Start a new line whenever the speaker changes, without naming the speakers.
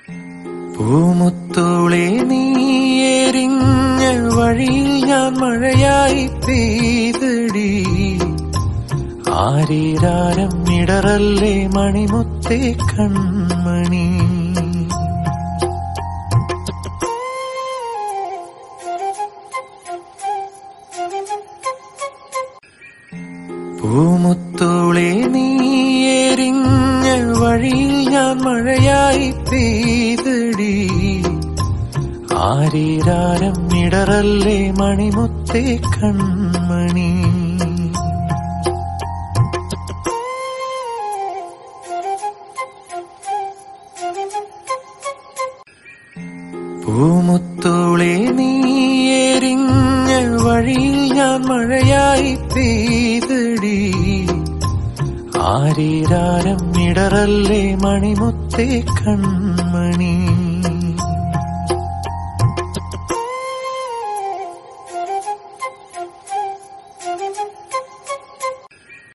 പൂമുത്തോളെ നീ എരിഞ്ഞ വഴിയിൽ ഞാൻ മഴയായി പെയ്തടി ആരീരാരം ഇടറല്ലേ മണിമുത്തേ കൺമണി പൂമുത്തോളെ നീ എരിഞ്ഞ വഴിയിൽ ഞാൻ മഴയായി പെയ്തടി ആരീരാരം ഇടറല്ലേ മണിമുത്തേ കൺമണി പൂമുത്തോളെ നീ എരിഞ്ഞ വഴിയിൽ ഞാൻ മഴയായി പെയ്തടി ആരീരാരം ഇടറല്ലേ മണിമുത്തേ കൺമണി